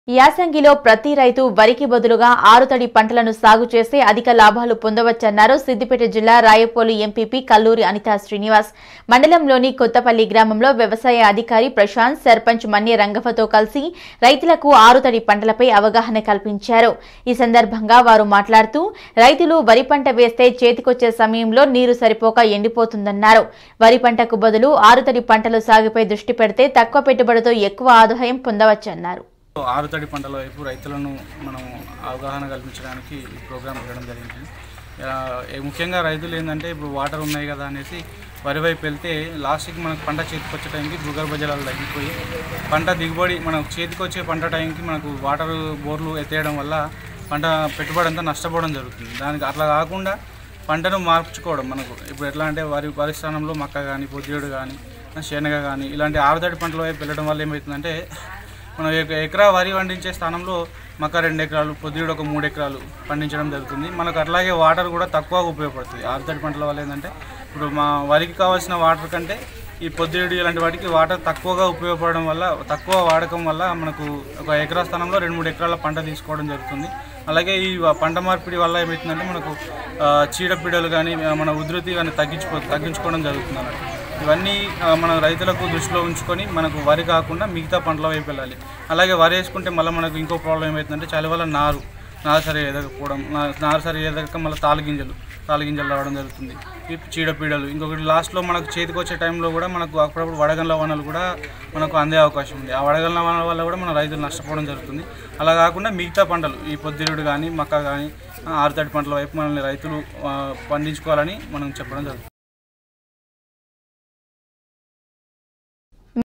యాసంగిలో ప్రతి రైతు వరికి బదులుగా ఆరుతడి పంటలను సాగు చేస్తే అధిక లాభాలు పొందవచ్చన్నారు సిద్దిపేట జిల్లా రాయపోలు ఎంపీపీ కల్లూరి అనితా శ్రీనివాస్ మండలంలోని కొత్తపల్లి గ్రామంలో వ్యవసాయ అధికారి ప్రశాంత్ సర్పంచ్ మన్య రంగఫతో కలిసి రైతులకు ఆరుతడి పంటలపై అవగాహన కల్పించారు ఈ సందర్భంగా వారు మాట్లాడుతూ రైతులు వరి పంట వేస్తే చేతికొచ్చే సమయంలో నీరు సరిపోక ఎండిపోతుందన్నారు వరి పంటకు బదులు ఆరుతడి పంటల సాగుపై దృష్టి పెడితే తక్కువ పెట్టుబడితో ఎక్కువ ఆదాయం పొందవచ్చన్నారు ఆరుతడి పంటల వైపు రైతులను మనం అవగాహన కల్పించడానికి ఈ ప్రోగ్రాం పెట్టడం జరిగింది ఆ, ఏ- ముఖ్యంగా రైతులు ఏంటంటే ఇప్పుడు వాటర్ ఉన్నాయి కదా అనేసి వరి వైపు వెళ్తే లాస్ట్కి మనకు పంట చేతికి వచ్చే టైంకి భూగర్భ జలాలు తగ్గిపోయి పంట దిగుబడి మనకు చేతికి వచ్చే పంట టైంకి మనకు వాటర్ బోర్లు ఎత్తేయడం వల్ల పంట పెట్టుబడి అంతా నష్టపోవడం జరుగుతుంది దానికి అట్లా కాకుండా పంటను మార్చుకోవడం మనకు ఇప్పుడు ఎట్లా అంటే వరి వరి స్థానంలో మక్క కానీ పొద్దుడు కానీ శనగ కానీ ఇలాంటి ఆరుతడి పంటల వైపు వెళ్ళడం వల్ల ఏమవుతుందంటే మనం ఎక- ఎకరా వరి పండించే స్థానంలో మక్క రెండు ఎకరాలు పొద్దుడు ఒక మూడు ఎకరాలు పండించడం జరుగుతుంది మనకు అట్లాగే వాటర్ కూడా తక్కువగా ఉపయోగపడుతుంది ఆరుతడి పంటల వల్ల ఏంటంటే ఇప్పుడు మా వరికి కావాల్సిన వాటర్ కంటే ఈ పొద్దుడు ఇలాంటి వాటికి వాటర్ తక్కువగా ఉపయోగపడడం వల్ల తక్కువ వాడకం వల్ల మనకు ఒక ఎకరా స్థానంలో రెండు మూడు ఎకరాల పంట తీసుకోవడం జరుగుతుంది అలాగే ఈ వ- పంట మార్పిడి వల్ల ఏమవుతుందంటే మనకు ఆ, చీడపీడలు కానీ మన ఉధృతి కానీ తగ్గించుకో తగ్గించుకోవడం జరుగుతుంది అన్నట్టు ఇవన్నీ ఆ, మన రైతులకు దృష్టిలో ఉంచుకొని మనకు వరి కాకుండా మిగతా పంటల వైపు వెళ్ళాలి అలాగే వరి వేసుకుంటే మళ్ళీ మనకు ఇంకో ప్రాబ్లం ఏమవుతుందంటే చాలా వల్ల నారు నారు సరిగా ఎదగకపోవడం నా- నారు సరిగా ఎదగక మళ్ళీ తాలుగింజలు తాలుగింజలు రావడం జరుగుతుంది ఈ చీడపీడలు ఇంకొకటి లాస్ట్లో మనకు చేతికి వచ్చే టైంలో కూడా మనకు అప్పుడప్పుడు వడగండ్ల వనలు కూడా మనకు అందే అవకాశం ఉంది ఆ వడగండ్ల వనల వల్ల కూడా మన రైతులు నష్టపోవడం జరుగుతుంది అలా కాకుండా మిగతా పంటలు ఈ పొద్దురుడు కానీ మక్క కానీ ఆరుతడి పంటల వైపు మనల్ని రైతులు ఆ, పండించుకోవాలని మనం చెప్పడం జరుగుతుంది